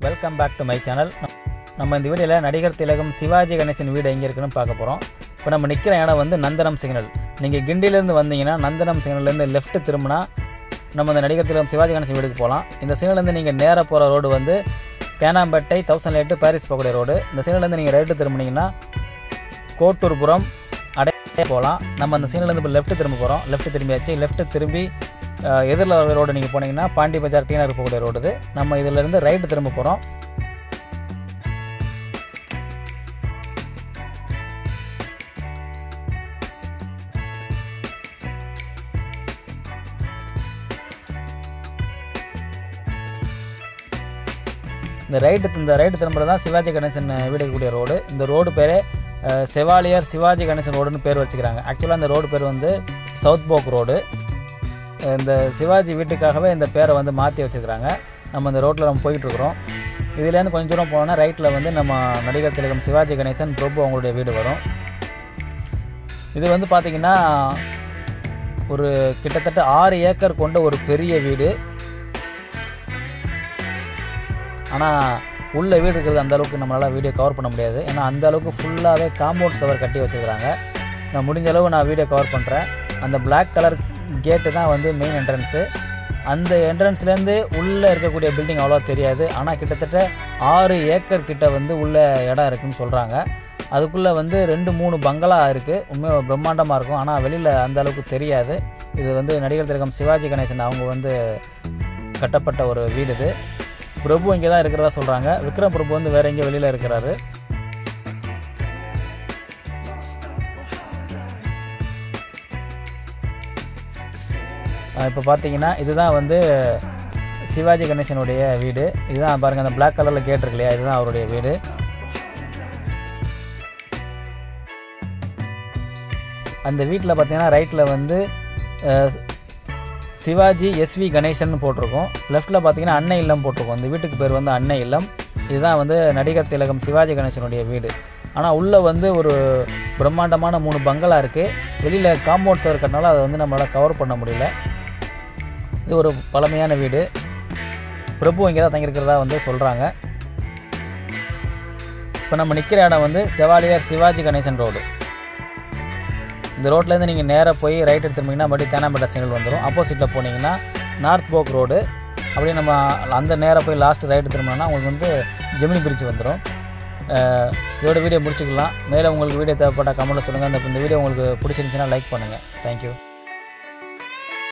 welcome back to my channel நம்ம இந்த வீடியோவில் நடிகர் திலகம் சிவாஜி கணேசன் வீடு எங்கே இருக்குன்னு பார்க்க போகிறோம் இப்போ நம்ம நிற்கிற இடம் வந்து நந்தனம் சிக்னல் நீங்கள் கிண்டிலேருந்து வந்தீங்கன்னா நந்தனம் சிக்னல்லேருந்து லெஃப்ட் திரும்பினா நம்ம இந்த நடிகர் திலகம் சிவாஜி கணேசன் வீட்டுக்கு போகலாம் இந்த சிக்னல்லேருந்து நீங்கள் நேராக போகிற ரோடு வந்து பேனாம்பேட்டை தௌசண்ட் எட்டு பாரிஸ் போகக்கூடிய ரோடு இந்த சிக்னல்லேருந்து நீங்கள் ரைட்டு திரும்பினீங்கன்னா கோட்டூர்புரம் அடைய போகலாம் நம்ம அந்த சீனிலேருந்து இப்போ லெஃப்ட் திரும்ப போகிறோம் லெஃப்ட் திரும்பியாச்சு லெஃப்ட் திரும்பி அஹ், எதிரில் வர ரோடு நீங்கள் போனீங்கன்னா பாண்டி பஜார் டீனர் போகக்கூடிய ரோடு இது நம்ம இதிலேருந்து ரைட்டு திரும்ப போகிறோம் இந்த ரைட்டு இந்த ரைட்டு திரும்புறது தான் சிவாஜி கணேசன் வீடு கூடிய ரோடு இந்த ரோடு பேரே அஹ், செவாலியர் சிவாஜி கணேசன் ரோடுன்னு பேர் வச்சுக்கிறாங்க ஆக்சுவலாக இந்த ரோடு பேர் வந்து சவுத் போக் ரோடு இந்த சிவாஜி வீட்டுக்காகவே இந்த பேரை வந்து மாற்றி வச்சுருக்கிறாங்க நம்ம இந்த ரோட்டில் நம்ம போயிட்டு இருக்கிறோம் இதுலேருந்து கொஞ்சம் தூரம் போனோம்னா ரைட்டில் வந்து நம்ம நடிகர் திலகம் சிவாஜி கணேசன் பிரபு அவங்களுடைய வீடு வரும் இது வந்து பார்த்திங்கன்னா ஒரு கிட்டத்தட்ட ஆறு ஏக்கர் கொண்ட ஒரு பெரிய வீடு ஆனால் உள்ள வீடு இருக்கிறது அந்த அளவுக்கு நம்மளால் வீடியோ கவர் பண்ண முடியாது ஏன்னா அந்த அளவுக்கு ஃபுல்லாகவே காம்பவுண்ட் சவர் கட்டி வச்சுருக்காங்க நான் முடிஞ்ச அளவு நான் வீடியோ கவர் பண்ணுறேன் அந்த Black கலர் கேட்டு தான் வந்து மெயின் என்ட்ரன்ஸு அந்த என்ட்ரன்ஸ்லேருந்து உள்ளே இருக்கக்கூடிய பில்டிங் அவ்வளோ தெரியாது ஆனால் கிட்டத்தட்ட ஆறு ஏக்கர் கிட்ட வந்து உள்ள இடம் இருக்குன்னு சொல்கிறாங்க அதுக்குள்ளே வந்து ரெண்டு மூணு பங்களா இருக்குது உண்மையாக பிரம்மாண்டமாக இருக்கும் ஆனால் வெளியில் அந்த அளவுக்கு தெரியாது இது வந்து நடிகர் திலகம் சிவாஜி கணேசன் அவங்க வந்து கட்டப்பட்ட ஒரு வீடு இது பிரபு இங்கே தான் இருக்கிறதா சொல்கிறாங்க விக்ரம் பிரபு வந்து வேற எங்கேயோ வெளியில் இருக்கிறாரு இப்போ பார்த்தீங்கன்னா இதுதான் வந்து சிவாஜி கணேசனுடைய வீடு இதுதான் பாருங்கள் அந்த Black கலரில் கேட் இருக்கு இல்லையா இதுதான் அவருடைய வீடு அந்த வீட்டில் பார்த்தீங்கன்னா ரைட்டில் வந்து அஹ், சிவாஜி எஸ்வி கணேசன் போட்டிருக்கோம் லெஃப்ட்டில் பார்த்தீங்கன்னா அன்னை இல்லம் போட்டிருக்கோம் இந்த வீட்டுக்கு பேர் வந்து அன்னை இல்லம் இதுதான் வந்து நடிகர் திலகம் சிவாஜி கணேசனுடைய வீடு ஆனால் உள்ளே வந்து ஒரு பிரம்மாண்டமான மூணு பங்களா இருக்குது வெளியில் காம்பவுண்ட் சவர் கட்டினால அதை வந்து நம்மளால் கவர் பண்ண முடியல இது ஒரு பழமையான வீடு பிரபு இங்கே தான் தங்கியிருக்கிறதா வந்து சொல்கிறாங்க இப்போ நம்ம நிற்கிற இடம் வந்து செவாலியர் சிவாஜி கணேசன் ரோடு இந்த ரோட்லேருந்து நீங்கள் நேராக போய் ரைட் எடுத்துருந்தீங்கன்னா மறுபடியும் தேனாம்பேட்டை சிக்னல் வந்துடும் ஆப்போசிட்டில் போனீங்கன்னா நார்த் போக் ரோடு அப்படியே நம்ம அந்த நேராக போய் லாஸ்ட் ரைட் திரும்பினோம்னா உங்களுக்கு வந்து ஜெமினி பிரிட்ஜ் வந்துடும் அஹ் இதோட வீடியோ முடிச்சுக்கலாம் மேலே உங்களுக்கு வீடியோ தேவைப்பட்ட கமெண்ட்டில் சொல்லுங்கள் அந்த இந்த வீடியோ உங்களுக்கு பிடிச்சிருந்துச்சுன்னா லைக் பண்ணுங்கள் தேங்க்யூ